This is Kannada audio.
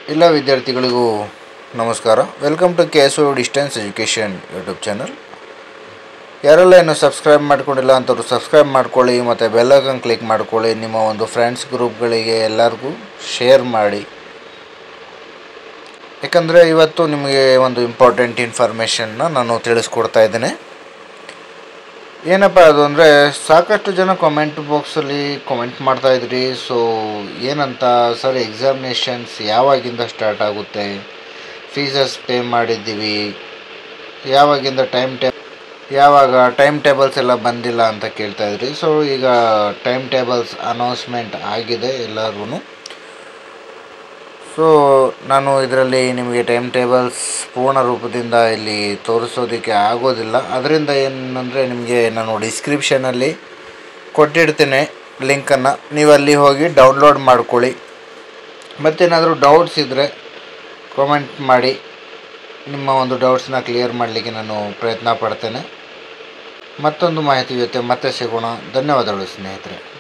ಎಲ್ಲ ವಿದ್ಯಾರ್ಥಿಗಳಿಗೂ ನಮಸ್ಕಾರ welcome to K S O distance education YouTube channel ಯಾರೆಲ್ಲ ಇನ್ನೂ ಸಬ್ಸ್ಕ್ರೈಬ್ ಮಾಡ್ಕೊಂಡಿಲ್ಲ ಅಂಥವ್ರು ಸಬ್ಸ್ಕ್ರೈಬ್ ಮಾಡ್ಕೊಳ್ಳಿ ಮತ್ತು ಬೆಲ್ಲೈಕನ್ ಕ್ಲಿಕ್ ಮಾಡ್ಕೊಳ್ಳಿ ನಿಮ್ಮ ಒಂದು ಫ್ರೆಂಡ್ಸ್ ಗ್ರೂಪ್ಗಳಿಗೆ ಎಲ್ಲರಿಗೂ ಶೇರ್ ಮಾಡಿ ಯಾಕಂದರೆ ಇವತ್ತು ನಿಮಗೆ ಒಂದು ಇಂಪಾರ್ಟೆಂಟ್ ಇನ್ಫಾರ್ಮೇಷನ್ನ ನಾನು ತಿಳಿಸ್ಕೊಡ್ತಾ ಇದ್ದೇನೆ ಏನಪ್ಪ ಅದು ಅಂದರೆ ಸಾಕಷ್ಟು ಜನ ಕಾಮೆಂಟ್ ಬಾಕ್ಸಲ್ಲಿ ಕಾಮೆಂಟ್ ಮಾಡ್ತಾ ಇದ್ರಿ ಸೊ ಏನಂತ ಸರ್ ಎಕ್ಸಾಮಿನೇಷನ್ಸ್ ಯಾವಾಗಿಂದ ಸ್ಟಾರ್ಟ್ ಆಗುತ್ತೆ ಫೀಸಸ್ ಪೇ ಮಾಡಿದ್ದೀವಿ ಯಾವಾಗಿಂದ ಟೈಮ್ ಟೇ ಯಾವಾಗ ಟೈಮ್ ಟೇಬಲ್ಸ್ ಎಲ್ಲ ಬಂದಿಲ್ಲ ಅಂತ ಕೇಳ್ತಾ ಇದ್ರಿ ಸೊ ಈಗ ಟೈಮ್ ಟೇಬಲ್ಸ್ ಅನೌನ್ಸ್ಮೆಂಟ್ ಆಗಿದೆ ಎಲ್ಲರಿಗೂ ಸೊ ನಾನು ಇದರಲ್ಲಿ ನಿಮಗೆ ಟೈಮ್ ಟೇಬಲ್ಸ್ ಪೂರ್ಣ ರೂಪದಿಂದ ಇಲ್ಲಿ ತೋರಿಸೋದಕ್ಕೆ ಆಗೋದಿಲ್ಲ ಅದರಿಂದ ಏನಂದರೆ ನಿಮಗೆ ನಾನು ಡಿಸ್ಕ್ರಿಪ್ಷನಲ್ಲಿ ಕೊಟ್ಟಿರ್ತೀನಿ ಲಿಂಕನ್ನು ನೀವು ಅಲ್ಲಿ ಹೋಗಿ ಡೌನ್ಲೋಡ್ ಮಾಡ್ಕೊಳ್ಳಿ ಮತ್ತೇನಾದರೂ ಡೌಟ್ಸ್ ಇದ್ದರೆ ಕಾಮೆಂಟ್ ಮಾಡಿ ನಿಮ್ಮ ಒಂದು ಡೌಟ್ಸ್ನ ಕ್ಲಿಯರ್ ಮಾಡಲಿಕ್ಕೆ ನಾನು ಪ್ರಯತ್ನ ಪಡ್ತೇನೆ ಮತ್ತೊಂದು ಮಾಹಿತಿ ಜೊತೆ ಮತ್ತೆ ಸಿಗೋಣ ಧನ್ಯವಾದಗಳು ಸ್ನೇಹಿತರೆ